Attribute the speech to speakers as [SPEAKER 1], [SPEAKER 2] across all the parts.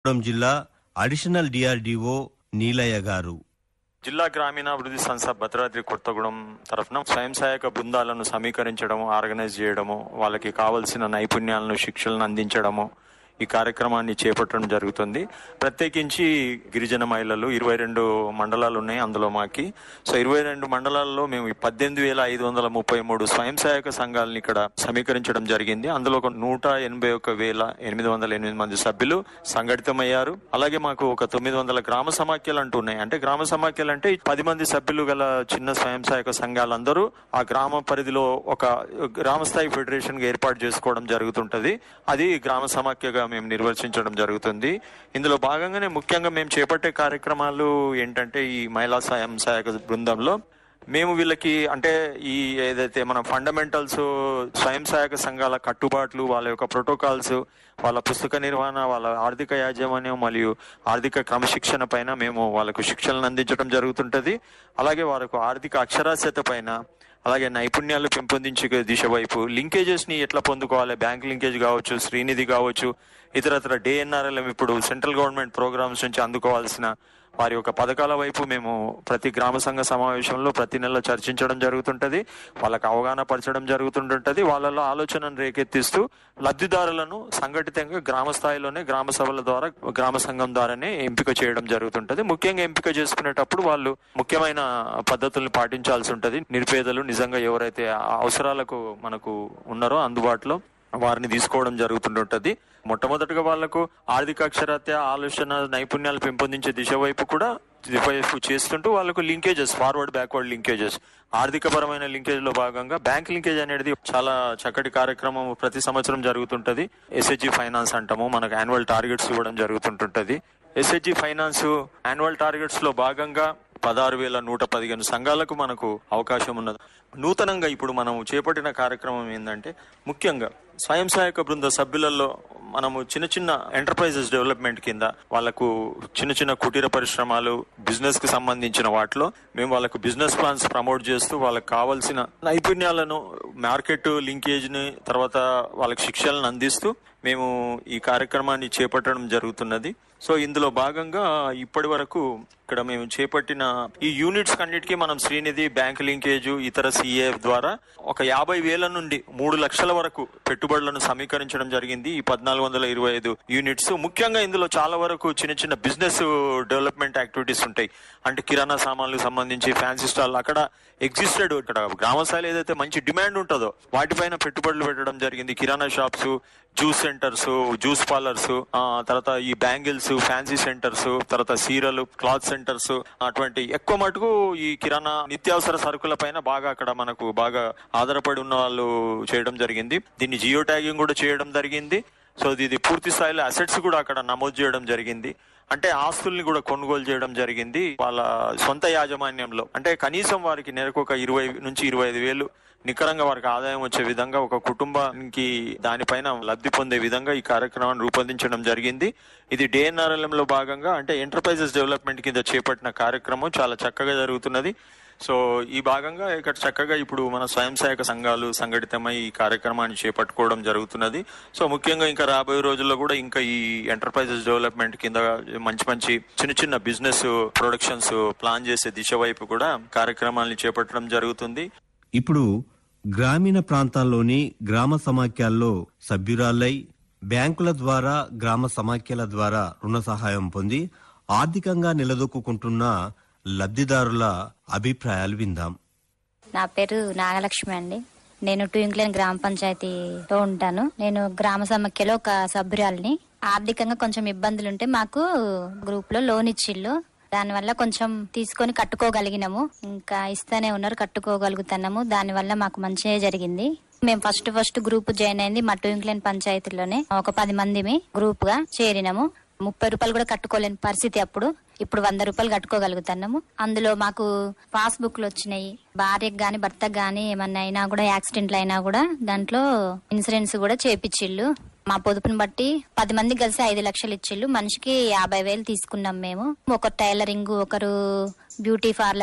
[SPEAKER 1] కొత్తగూడెం జిల్లా additional DRDO Neelayya గారు
[SPEAKER 2] జిల్లా గ్రామీణాభివృద్ధి సంస్థ భద్రాద్రి కొత్తగూడెం తరఫున స్వయం సహాయక బృందాలను సమీకరించడము ఆర్గనైజ్ చేయడము వాళ్ళకి కావలసిన నైపుణ్యాలను శిక్షలను అందించడము ఈ కార్యక్రమాన్ని చేపట్టడం జరుగుతుంది ప్రత్యేకించి గిరిజన మహిళలు ఇరవై రెండు మండలాలు ఉన్నాయి అందులో మాకి సో ఇరవై రెండు మండలాల్లో మేము ఈ పద్దెనిమిది వేల ఐదు వందల ముప్పై మూడు స్వయం సహాయక సంఘాలను ఇక్కడ సమీకరించడం జరిగింది అందులో ఒక నూట ఎనభై ఒక వేల ఎనిమిది వందల ఎనిమిది మంది సభ్యులు సంఘటితమయ్యారు అలాగే మాకు ఒక తొమ్మిది వందల గ్రామ సమాఖ్యలు అంటూ ఉన్నాయి అంటే గ్రామ సమాఖ్యలు అంటే పది మంది సభ్యులు గల చిన్న స్వయం సహాయక సంఘాలందరూ ఆ గ్రామ పరిధిలో ఒక గ్రామ స్థాయి ఫెడరేషన్ గా ఏర్పాటు చేసుకోవడం జరుగుతుంటది అది గ్రామ సమాఖ్యగా మేము నిర్వచించడం జరుగుతుంది ఇందులో భాగంగానే ముఖ్యంగా మేము చేపట్టే కార్యక్రమాలు ఏంటంటే ఈ మహిళా స్వయం సహాయక బృందంలో మేము వీళ్ళకి అంటే ఈ ఏదైతే మన ఫండమెంటల్స్ స్వయం సహాయక సంఘాల కట్టుబాట్లు వాళ్ళ యొక్క ప్రోటోకాల్స్ వాళ్ళ పుస్తక నిర్వహణ వాళ్ళ ఆర్థిక యాజమాన్యం మరియు ఆర్థిక క్రమశిక్షణ పైన మేము వాళ్ళకు శిక్షణలు అందించడం జరుగుతుంటది అలాగే వాళ్ళకు ఆర్థిక అక్షరాస్యత పైన అలాగే నైపుణ్యాలు పెంపొందించే దిశ వైపు లింకేజెస్ ని ఎట్లా పొందుకోవాలి బ్యాంక్ లింకేజ్ కావచ్చు శ్రీనిధి కావచ్చు ఇతరత్ర డిఎన్ఆర్ఎల్ఎం ఇప్పుడు సెంట్రల్ గవర్నమెంట్ ప్రోగ్రామ్స్ నుంచి అందుకోవాల్సిన వారి యొక్క పథకాల వైపు మేము ప్రతి గ్రామ సంఘ సమావేశంలో ప్రతి నెల చర్చించడం జరుగుతుంటది వాళ్ళకి అవగాహన పరచడం జరుగుతుంటుంటది వాళ్ళలో ఆలోచనను రేకెత్తిస్తూ లబ్ధిదారులను సంఘటితంగా గ్రామ స్థాయిలోనే గ్రామ సభల ద్వారా గ్రామ సంఘం ద్వారానే ఎంపిక చేయడం జరుగుతుంటది ముఖ్యంగా ఎంపిక చేసుకునేటప్పుడు వాళ్ళు ముఖ్యమైన పద్ధతుల్ని పాటించాల్సి ఉంటది నిరుపేదలు నిజంగా ఎవరైతే ఆ అవసరాలకు మనకు ఉన్నారో అందుబాటులో వారిని తీసుకోవడం జరుగుతుంటుంటది మొట్టమొదటిగా వాళ్లకు ఆర్థిక అక్షరాత్య ఆలోచన నైపుణ్యాలు పెంపొందించే దిశ వైపు కూడా వైపు చేస్తుంటూ వాళ్ళకు లింకేజెస్ ఫార్వర్డ్ బ్యాక్వర్డ్ లింకేజెస్ ఆర్థిక పరమైన లింకేజ్ లో భాగంగా బ్యాంక్ లింకేజ్ అనేది చాలా చక్కటి కార్యక్రమం ప్రతి సంవత్సరం జరుగుతుంటది ఎస్హెచ్జి ఫైనాన్స్ అంటాము మనకు యాన్యువల్ టార్గెట్స్ ఇవ్వడం జరుగుతుంటుంటది ఎస్హెచ్జి ఫైనాన్స్ యాన్యువల్ టార్గెట్స్ లో భాగంగా పదహారు వేల నూట పదిహేను సంఘాలకు మనకు అవకాశం ఉన్నది నూతనంగా ఇప్పుడు మనం చేపట్టిన కార్యక్రమం ఏంటంటే ముఖ్యంగా స్వయం సహాయక బృంద సభ్యులలో మనము చిన్న చిన్న ఎంటర్ప్రైజెస్ డెవలప్మెంట్ కింద వాళ్ళకు చిన్న చిన్న కుటీర పరిశ్రమలు బిజినెస్ కి సంబంధించిన వాటిలో మేము వాళ్ళకు బిజినెస్ ప్లాన్స్ ప్రమోట్ చేస్తూ వాళ్ళకి కావాల్సిన నైపుణ్యాలను మార్కెట్ లింకేజ్ ని తర్వాత వాళ్ళకి శిక్షలను అందిస్తూ మేము ఈ కార్యక్రమాన్ని చేపట్టడం జరుగుతున్నది సో ఇందులో భాగంగా ఇప్పటి వరకు ఇక్కడ మేము చేపట్టిన ఈ యూనిట్స్ కన్నిటికీ మనం శ్రీనిధి బ్యాంక్ లింకేజ్ ఇతర సిఏఎఫ్ ద్వారా ఒక యాభై వేల నుండి మూడు లక్షల వరకు పెట్టుబడులను సమీకరించడం జరిగింది ఈ పద్నాలుగు వందల ఇరవై ఐదు యూనిట్స్ ముఖ్యంగా ఇందులో చాలా వరకు చిన్న చిన్న బిజినెస్ డెవలప్మెంట్ యాక్టివిటీస్ ఉంటాయి అంటే కిరాణా సామాన్లకు సంబంధించి ఫ్యాన్సీ స్టాల్ అక్కడ ఎగ్జిస్టెడ్ ఇక్కడ గ్రామ స్థాయిలో ఏదైతే మంచి డిమాండ్ ఉంటుందో వాటిపైన పెట్టుబడులు పెట్టడం జరిగింది kirana shops juice centres juice parlours తర్వాత ఈ బ్యాంగిల్స్ ఫ్యాన్సీ సెంటర్స్ తర్వాత సీరలు క్లాత్ సెంటర్స్ అటువంటి ఎక్కువ మటుకు ఈ కిరాణా నిత్యావసర సరుకుల పైన బాగా అక్కడ మనకు బాగా ఆధారపడి ఉన్న వాళ్ళు చేయడం జరిగింది దీన్ని జియో ట్యాగింగ్ కూడా చేయడం జరిగింది సో ఇది పూర్తి స్థాయిలో అసెట్స్ కూడా అక్కడ నమోదు చేయడం జరిగింది అంటే ఆస్తుల్ని కూడా కొనుగోలు చేయడం జరిగింది వాళ్ళ సొంత యాజమాన్యంలో అంటే కనీసం వారికి నెలకు ఒక ఇరవై నుంచి ఇరవై ఐదు వేలు నికరంగా వారికి ఆదాయం వచ్చే విధంగా ఒక కుటుంబానికి దానిపైన లబ్ధి పొందే విధంగా ఈ కార్యక్రమాన్ని రూపొందించడం జరిగింది ఇది డిఎన్ఆర్ఎల్ఎం లో భాగంగా అంటే ఎంటర్ప్రైజెస్ డెవలప్మెంట్ కింద చేపట్టిన కార్యక్రమం చాలా చక్కగా జరుగుతున్నది సో ఈ భాగంగా ఇక్కడ చక్కగా ఇప్పుడు మన స్వయం సహాయక సంఘాలు సంఘటితమై ఈ కార్యక్రమాన్ని చేపట్టుకోవడం జరుగుతున్నది సో ముఖ్యంగా ఇంకా రాబోయే రోజుల్లో కూడా ఇంకా ఈ ఎంటర్ప్రైజెస్ డెవలప్మెంట్ కింద మంచి మంచి చిన్న చిన్న బిజినెస్ ప్రొడక్షన్స్ ప్లాన్ చేసే దిశ వైపు కూడా కార్యక్రమాలను చేపట్టడం జరుగుతుంది
[SPEAKER 1] ఇప్పుడు గ్రామీణ ప్రాంతాల్లోని గ్రామ సమాఖ్యల్లో సభ్యురాలై బ్యాంకుల ద్వారా గ్రామ సమాఖ్యల ద్వారా రుణ సహాయం పొంది ఆర్థికంగా నిలదొక్కుంటున్న లబ్ధిదారుల అభిప్రాయాలు విందాం
[SPEAKER 3] నా పేరు నాగలక్ష్మి అండి నేను ట్వింక్లేన్ గ్రామ పంచాయతీలో ఉంటాను నేను గ్రామ సమాఖ్యలో ఒక సభ్యురాలిని ఆర్థికంగా కొంచెం ఇబ్బందులు ఉంటే మాకు గ్రూప్ లో లోన్ ఇచ్చిళ్ళు దానివల్ల కొంచెం తీసుకొని కట్టుకోగలిగినాము ఇంకా ఇస్తూనే ఉన్నారు కట్టుకోగలుగుతున్నాము దానివల్ల మాకు మంచిగా జరిగింది మేము ఫస్ట్ ఫస్ట్ గ్రూప్ జాయిన్ అయింది మా ట్వింక్లేన్ పంచాయతీలోనే ఒక పది మందిమి గ్రూప్ గా చేరినాము ముప్పై రూపాయలు కూడా కట్టుకోలేని పరిస్థితి అప్పుడు ఇప్పుడు వంద రూపాయలు కట్టుకోగలుగుతున్నాము అందులో మాకు పాస్బుక్లు వచ్చినాయి భార్యకు గాని భర్తకు గాని ఏమన్నా అయినా కూడా యాక్సిడెంట్లు అయినా కూడా దాంట్లో ఇన్సూరెన్స్ కూడా చేపిచ్చిళ్ళు మా పొదుపుని బట్టి పది మంది కలిసి ఐదు లక్షలు ఇచ్చిళ్ళు మనిషికి యాభై వేలు తీసుకున్నాం మేము ఒకరు టైలరింగ్ ఒకరు బ్యూటీ పార్లర్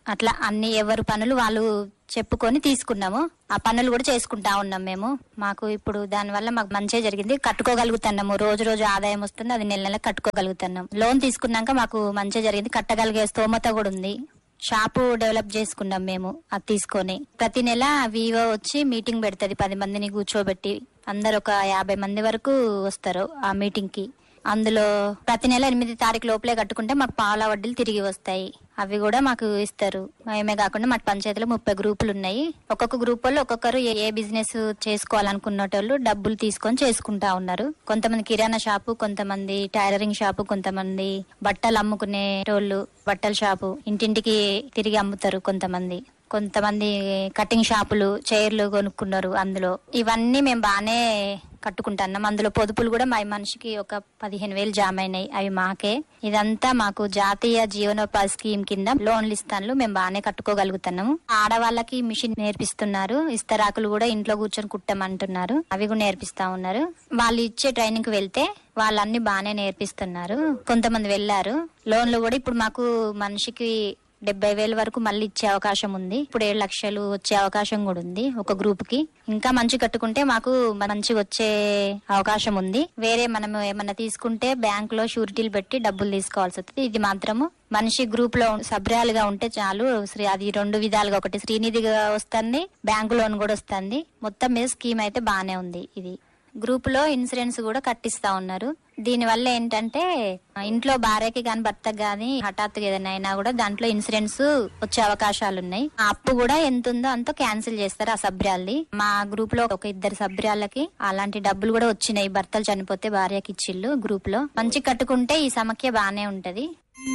[SPEAKER 3] అట్లా అన్ని ఎవరు పనులు వాళ్ళు చెప్పుకొని తీసుకున్నాము ఆ పనులు కూడా చేసుకుంటా ఉన్నాం మేము మాకు ఇప్పుడు దానివల్ల మాకు మంచిగా జరిగింది కట్టుకోగలుగుతున్నాము రోజు రోజు ఆదాయం వస్తుంది అది నెల నెల కట్టుకోగలుగుతున్నాం లోన్ తీసుకున్నాక మాకు మంచిగా జరిగింది కట్టగలిగే స్తోమత కూడా ఉంది షాపు డెవలప్ చేసుకున్నాం మేము అది తీసుకొని ప్రతి నెల వివో వచ్చి మీటింగ్ పెడుతుంది పది మందిని కూర్చోబెట్టి అందరు ఒక యాభై మంది వరకు వస్తారు ఆ మీటింగ్ కి అందులో ప్రతి నెల ఎనిమిది తారీఖు లోపలే కట్టుకుంటే మాకు పాల వడ్డీలు తిరిగి వస్తాయి అవి కూడా మాకు ఇస్తారు మేమే కాకుండా మా పంచాయతీలో ముప్పై గ్రూపులు ఉన్నాయి ఒక్కొక్క గ్రూప్ వాళ్ళు ఒక్కొక్కరు ఏ- ఏ బిజినెస్ చేసుకోవాలనుకున్నటోళ్ళు డబ్బులు తీసుకొని చేసుకుంటా ఉన్నారు కొంతమంది కిరాణా షాపు కొంతమంది టైలరింగ్ షాపు కొంతమంది బట్టలు అమ్ముకునేటోళ్ళు బట్టల షాపు ఇంటింటికి తిరిగి అమ్ముతారు కొంతమంది కొంతమంది కటింగ్ షాపులు చైర్లు కొనుక్కున్నారు అందులో ఇవన్నీ మేము బాగానే కట్టుకుంటున్నాం అందులో పొదుపులు కూడా మా మనిషికి ఒక పదిహేను వేలు జామ అయినాయి అవి మాకే ఇదంతా మాకు జాతీయ జీవనోపాధి స్కీమ్ కింద లోన్లు ఇస్తాను మేము బాగానే కట్టుకోగలుగుతున్నాము ఆడవాళ్ళకి మిషన్ నేర్పిస్తున్నారు ఇస్తరాకులు కూడా ఇంట్లో కూర్చొని కుట్టమంటున్నారు అవి కూడా నేర్పిస్తా ఉన్నారు వాళ్ళు ఇచ్చే ట్రైనింగ్ కి వెళ్తే వాళ్ళన్ని బాగానే నేర్పిస్తున్నారు కొంతమంది వెళ్ళారు లోన్లు కూడా ఇప్పుడు మాకు మనిషికి డెబ్బై వేల వరకు మళ్ళీ ఇచ్చే అవకాశం ఉంది ఇప్పుడు ఏడు లక్షలు వచ్చే అవకాశం కూడా ఉంది ఒక గ్రూప్ కి ఇంకా మంచి కట్టుకుంటే మాకు మంచి వచ్చే అవకాశం ఉంది వేరే మనం ఏమన్నా తీసుకుంటే బ్యాంక్ లో షూరిటీలు పెట్టి డబ్బులు తీసుకోవాల్సి వస్తుంది ఇది మాత్రము మనిషి గ్రూప్ లో సభ్యురాలుగా ఉంటే చాలు శ్రీ అది రెండు విధాలుగా ఒకటి శ్రీనిధిగా వస్తుంది బ్యాంకు లోన్ కూడా వస్తుంది మొత్తం మీద స్కీమ్ అయితే బాగానే ఉంది ఇది గ్రూప్ లో ఇన్సూరెన్స్ కూడా కట్టిస్తా ఉన్నారు దీని వల్ల ఏంటంటే ఇంట్లో భార్యకి కానీ భర్తకి కానీ హఠాత్తుగా ఏదైనా అయినా కూడా దాంట్లో ఇన్సూరెన్స్ వచ్చే అవకాశాలు ఉన్నాయి ఆ అప్పు కూడా ఎంత ఉందో అంత క్యాన్సిల్ చేస్తారు ఆ సభ్యురాల్ని మా గ్రూప్ లో ఒక ఇద్దరు సభ్యురాలకి అలాంటి డబ్బులు కూడా వచ్చినాయి భర్తలు చనిపోతే భార్యకి ఇచ్చిళ్ళు గ్రూప్ లో మంచి కట్టుకుంటే ఈ సమాఖ్య బానే ఉంటది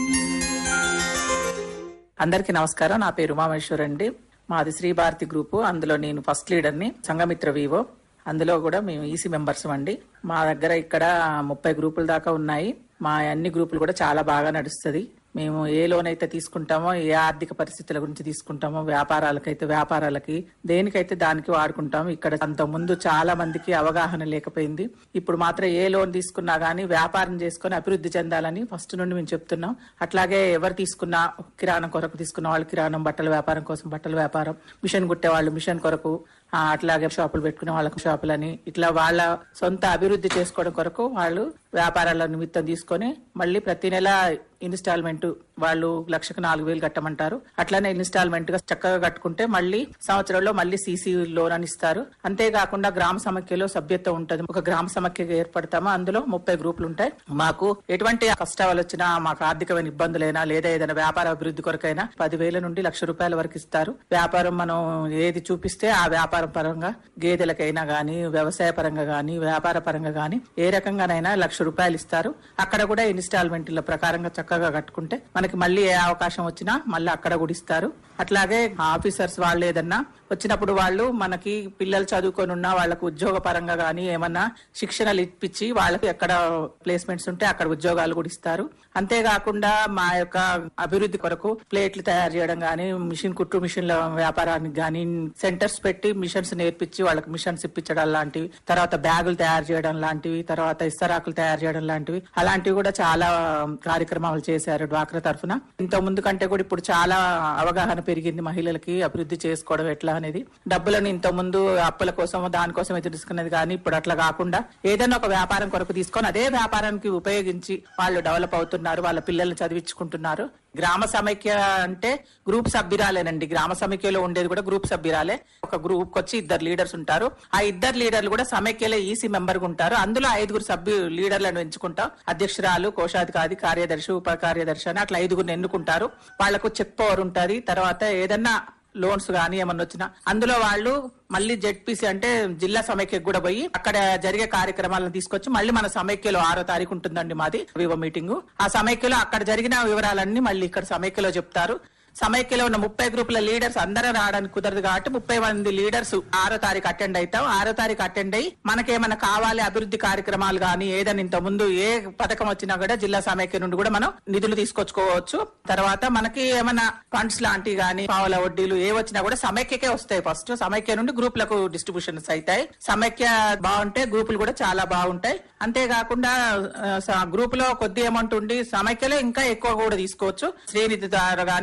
[SPEAKER 4] అందరికీ నమస్కారం నా పేరు ఉమామేశ్వర్ అండి మాది శ్రీ భారతి గ్రూపు అందులో నేను ఫస్ట్ లీడర్ని సంఘమిత్ర వివో అందులో కూడా మేము ఈసీ మెంబర్స్ అండి మా దగ్గర ఇక్కడ ముప్పై గ్రూపుల దాకా ఉన్నాయి మా అన్ని గ్రూపులు కూడా చాలా బాగా నడుస్తుంది మేము ఏ లోన్ అయితే తీసుకుంటామో ఏ ఆర్థిక పరిస్థితుల గురించి తీసుకుంటామో వ్యాపారాలకైతే వ్యాపారాలకి దేనికైతే దానికి వాడుకుంటాము ఇక్కడ అంత ముందు చాలా మందికి అవగాహన లేకపోయింది ఇప్పుడు మాత్రం ఏ లోన్ తీసుకున్నా గానీ వ్యాపారం చేసుకొని అభివృద్ధి చెందాలని ఫస్ట్ నుండి మేము చెప్తున్నాం అట్లాగే ఎవరు తీసుకున్నా కిరాణం కొరకు తీసుకున్న వాళ్ళు కిరాణం బట్టల వ్యాపారం కోసం బట్టల వ్యాపారం మిషన్ కుట్టే వాళ్ళు మిషన్ కొరకు ఆ, అట్లాగే షాపులు పెట్టుకునే వాళ్ళకు షాపులని ఇట్లా వాళ్ళ సొంత అభివృద్ధి చేసుకోవడం కొరకు వాళ్ళు వ్యాపారాల నిమిత్తం తీసుకొని మళ్ళీ ప్రతి నెల ఇన్స్టాల్మెంట్ వాళ్ళు లక్షకు నాలుగు వేలు కట్టమంటారు అట్లానే ఇన్స్టాల్మెంట్ గా చక్కగా కట్టుకుంటే మళ్ళీ సంవత్సరంలో మళ్ళీ సీసీ లోన్ అని ఇస్తారు అంతేకాకుండా గ్రామ సమాఖ్యలో సభ్యత్వం ఉంటుంది ఒక గ్రామ సమాఖ్యగా ఏర్పడతామో అందులో ముప్పై గ్రూపులు ఉంటాయి మాకు ఎటువంటి కష్టాలు వచ్చినా మాకు ఆర్థికమైన ఇబ్బందులైనా లేదా ఏదైనా వ్యాపార అభివృద్ధి కొరకైనా పదివేల నుండి లక్ష రూపాయల వరకు ఇస్తారు వ్యాపారం మనం ఏది చూపిస్తే ఆ వ్యాపారం పరంగా గేదెలకైనా గానీ వ్యవసాయ పరంగా గానీ వ్యాపార పరంగా గానీ ఏ రకంగానైనా లక్ష రూపాయలు ఇస్తారు అక్కడ కూడా ఇన్స్టాల్మెంట్ల ప్రకారంగా చక్కగా కట్టుకుంటే మనకి మళ్ళీ ఏ అవకాశం వచ్చినా మళ్ళీ అక్కడ కూడా ఇస్తారు అట్లాగే ఆఫీసర్స్ వాళ్ళు ఏదన్నా వచ్చినప్పుడు వాళ్ళు మనకి పిల్లలు చదువుకొని ఉన్నా వాళ్ళకు ఉద్యోగ పరంగా గానీ ఏమన్నా శిక్షణలు ఇప్పించి వాళ్ళకి ఎక్కడ ప్లేస్మెంట్స్ ఉంటే అక్కడ ఉద్యోగాలు కూడా ఇస్తారు అంతేకాకుండా మా యొక్క అభివృద్ధి కొరకు ప్లేట్లు తయారు చేయడం గానీ మిషన్ కుట్టు మిషన్ల వ్యాపారానికి గానీ సెంటర్స్ పెట్టి మిషన్స్ నేర్పించి వాళ్ళకి మిషన్స్ ఇప్పించడం లాంటివి తర్వాత బ్యాగులు తయారు చేయడం లాంటివి తర్వాత ఇస్తరాకులు తయారు చేయడం లాంటివి అలాంటివి కూడా చాలా కార్యక్రమాలు చేశారు డ్వాక్రా తరఫున ఇంత ముందు కంటే కూడా ఇప్పుడు చాలా అవగాహన పెరిగింది మహిళలకి అభివృద్ధి చేసుకోవడం ఎట్లా అనేది డబ్బులను ఇంత ముందు అప్పుల కోసం దానికోసం అయితే తీసుకునేది కానీ ఇప్పుడు అట్లా కాకుండా ఏదైనా ఒక వ్యాపారం కొరకు తీసుకొని అదే వ్యాపారానికి ఉపయోగించి వాళ్ళు డెవలప్ అవుతున్నారు వాళ్ళ పిల్లల్ని చదివించుకుంటున్నారు గ్రామ సమైక్య అంటే గ్రూప్ సభ్యురాలేనండి గ్రామ సమైక్యలో ఉండేది కూడా గ్రూప్ సభ్యురాలే ఒక గ్రూప్ వచ్చి ఇద్దరు లీడర్స్ ఉంటారు ఆ ఇద్దరు లీడర్లు కూడా సమైక్యలో ఈసీ మెంబర్ ఉంటారు అందులో ఐదుగురు సభ్యు లీడర్లను ఎంచుకుంటాం అధ్యక్షురాలు కోశాధికారి కార్యదర్శి ఉప కార్యదర్శి అని అట్లా ఐదుగురిని ఎన్నుకుంటారు వాళ్లకు చెక్ పవర్ ఉంటది తర్వాత ఏదన్నా లోన్స్ గానీ ఏమన్నా వచ్చినా అందులో వాళ్ళు మళ్ళీ జెడ్పీసీ అంటే జిల్లా సమైక్యకు కూడా పోయి అక్కడ జరిగే కార్యక్రమాలను తీసుకొచ్చి మళ్ళీ మన సమైక్యలో ఆరో తారీఖు ఉంటుందండి మాది వివో మీటింగ్ ఆ సమైక్యలో అక్కడ జరిగిన వివరాలన్నీ మళ్ళీ ఇక్కడ సమైక్యలో చెప్తారు సమైక్యలో ఉన్న ముప్పై గ్రూపుల లీడర్స్ అందరూ రావడానికి కుదరదు కాబట్టి ముప్పై మంది లీడర్స్ ఆరో తారీఖు అటెండ్ అవుతాం ఆరో తారీఖు అటెండ్ అయ్యి మనకేమైనా కావాలి అభివృద్ధి కార్యక్రమాలు కానీ ఏదైనా ఇంత ముందు ఏ పథకం వచ్చినా కూడా జిల్లా సమైక్య నుండి కూడా మనం నిధులు తీసుకొచ్చుకోవచ్చు తర్వాత మనకి ఏమైనా ఫండ్స్ లాంటివి కానీ పావుల వడ్డీలు ఏ వచ్చినా కూడా సమైక్యకే వస్తాయి ఫస్ట్ సమైక్య నుండి గ్రూపులకు డిస్ట్రిబ్యూషన్స్ అవుతాయి సమైక్య బాగుంటే గ్రూపులు కూడా చాలా బాగుంటాయి అంతేకాకుండా గ్రూప్ లో కొద్ది అమౌంట్ ఉండి సమైక్యలో ఇంకా ఎక్కువ కూడా తీసుకోవచ్చు శ్రీనిధి ద్వారా గానీ ఆర్ఎంకే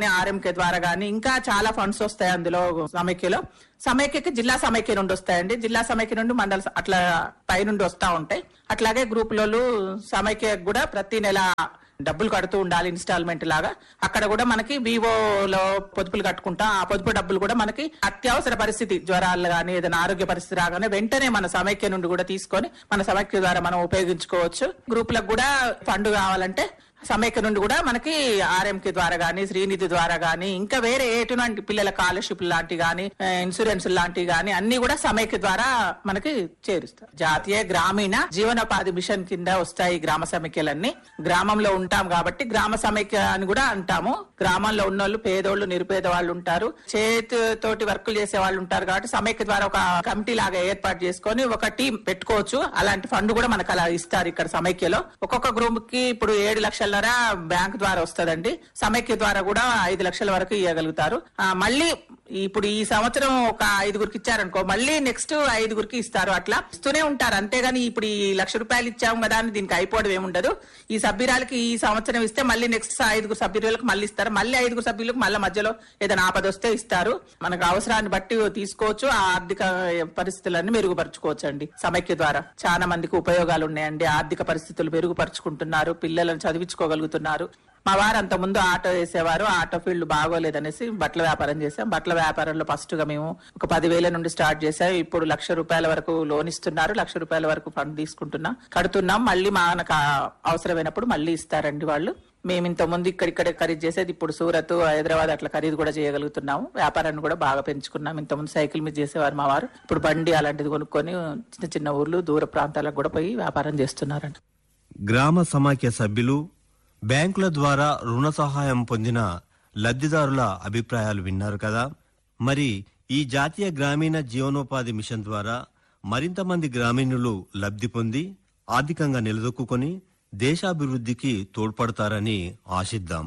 [SPEAKER 4] ఆర్ఎంకే ద్వారా గానీ ఇంకా చాలా ఫండ్స్ వస్తాయి అందులో సమైక్యలో సమైక్యకి జిల్లా సమైక్య నుండి వస్తాయండి జిల్లా సమైక్య నుండి మండల స- అట్లా పై నుండి వస్తా ఉంటాయి అట్లాగే గ్రూపులలో సమైక్య కూడా ప్రతి నెల డబ్బులు కడుతూ ఉండాలి ఇన్స్టాల్మెంట్ లాగా అక్కడ కూడా మనకి వివోలో పొదుపులు కట్టుకుంటాం ఆ పొదుపు డబ్బులు కూడా మనకి అత్యవసర పరిస్థితి జ్వరాలు కానీ ఏదైనా ఆరోగ్య పరిస్థితి రాగానే వెంటనే మన సమైక్య నుండి కూడా తీసుకొని మన సమైక్య ద్వారా మనం ఉపయోగించుకోవచ్చు గ్రూపులకు కూడా ఫండ్ కావాలంటే సమైక్య నుండి కూడా మనకి ఆర్ఎంకే ద్వారా గానీ శ్రీనిధి ద్వారా గానీ ఇంకా వేరే ఎటువంటి పిల్లల స్కాలర్షిప్ లాంటి గానీ ఆ, ఇన్సూరెన్స్ లాంటివి గానీ అన్ని కూడా సమైక్య ద్వారా మనకి చేరుస్తారు జాతీయ గ్రామీణ జీవనోపాధి మిషన్ కింద వస్తాయి ఈ గ్రామ సమైక్యలన్నీ గ్రామంలో ఉంటాం కాబట్టి గ్రామ సమైక్య అని కూడా అంటాము గ్రామంలో ఉన్నోళ్ళు పేదోళ్ళు నిరుపేద వాళ్ళు ఉంటారు చేతితోటి వర్కులు చేసే వాళ్ళు ఉంటారు కాబట్టి సమైక్య ద్వారా ఒక కమిటీ లాగా ఏర్పాటు చేసుకొని ఒక టీం పెట్టుకోవచ్చు అలాంటి ఫండ్ కూడా మనకు అలా ఇస్తారు ఇక్కడ సమైక్యలో ఒక్కొక్క గ్రూప్ కి ఇప్పుడు ఏడు లక్షలన్నర బ్యాంక్ ద్వారా వస్తదండి సమైక్య ద్వారా కూడా ఐదు లక్షల వరకు ఇవ్వగలుగుతారు ఆ, మళ్ళీ ఇప్పుడు ఈ సంవత్సరం ఒక ఐదుగురికి ఇచ్చారనుకో మళ్ళీ నెక్స్ట్ ఐదుగురికి ఇస్తారు అట్లా ఇస్తూనే ఉంటారు అంతేగాని ఇప్పుడు ఈ లక్ష రూపాయలు ఇచ్చాము కదా అని దీనికి అయిపోవడం ఏముండదు ఈ సభ్యురాలకి ఈ సంవత్సరం ఇస్తే మళ్ళీ నెక్స్ట్ ఐదుగురు సభ్యులకు మళ్ళీ ఇస్తారు మళ్ళీ ఐదుగురు సభ్యులకు మళ్ళీ మధ్యలో ఏదైనా ఆపద వస్తే ఇస్తారు మనకు అవసరాన్ని బట్టి తీసుకోవచ్చు ఆ ఆర్థిక పరిస్థితులన్నీ మెరుగుపరచుకోవచ్చు అండి సమైక్య ద్వారా చాలా మందికి ఉపయోగాలు ఉన్నాయండి ఆర్థిక పరిస్థితులు మెరుగుపరుచుకుంటున్నారు పిల్లలను చదివించుకోగలుగుతున్నారు మా వారు అంత ముందు ఆటో వేసేవారు ఆటో ఫీల్డ్ బాగోలేదనేసి బట్టల వ్యాపారం చేసాం బట్టల వ్యాపారంలో ఫస్ట్ గా మేము ఒక పదివేల నుండి స్టార్ట్ చేసాం ఇప్పుడు లక్ష రూపాయల వరకు లోన్ ఇస్తున్నారు లక్ష రూపాయల వరకు ఫండ్ తీసుకుంటున్నాం కడుతున్నాం మళ్ళీ మనకు ఆ- అవసరమైనప్పుడు మళ్ళీ ఇస్తారండి వాళ్ళు మేము ఇంత ముందు ఇక్కడిక్కడే ఖరీదు చేసేది ఇప్పుడు సూరత్ హైదరాబాద్ అట్లా ఖరీదు కూడా చేయగలుగుతున్నాము వ్యాపారాన్ని కూడా బాగా పెంచుకున్నాం ఇంత ముందు సైకిల్ మీద చేసేవారు మా వారు ఇప్పుడు బండి అలాంటిది కొనుక్కొని చిన్న చిన్న ఊర్లు దూర ప్రాంతాలకు కూడా పోయి వ్యాపారం చేస్తున్నారండి
[SPEAKER 1] గ్రామ సమాఖ్య సభ్యులు బ్యాంకుల ద్వారా రుణ సహాయం పొందిన లబ్ధిదారుల అభిప్రాయాలు విన్నారు కదా మరి ఈ జాతీయ గ్రామీణ జీవనోపాధి మిషన్ ద్వారా మరింత మంది గ్రామీణులు లబ్ధి పొంది ఆర్థికంగా నిలదొక్కుని దేశాభివృద్ధికి తోడ్పడతారని ఆశిద్దాం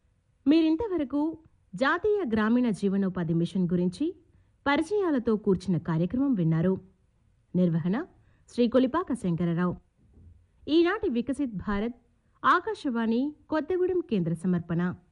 [SPEAKER 5] మీరింతవరకు జాతీయ గ్రామీణ జీవనోపాధి మిషన్ గురించి పరిచయాలతో కూర్చిన కార్యక్రమం విన్నారు నిర్వహణ శ్రీ కొలిపాక శంకరరావు ఈనాటి వికసిత్ భారత్ ఆకాశవాణి కొత్తగూడెం కేంద్ర సమర్పణ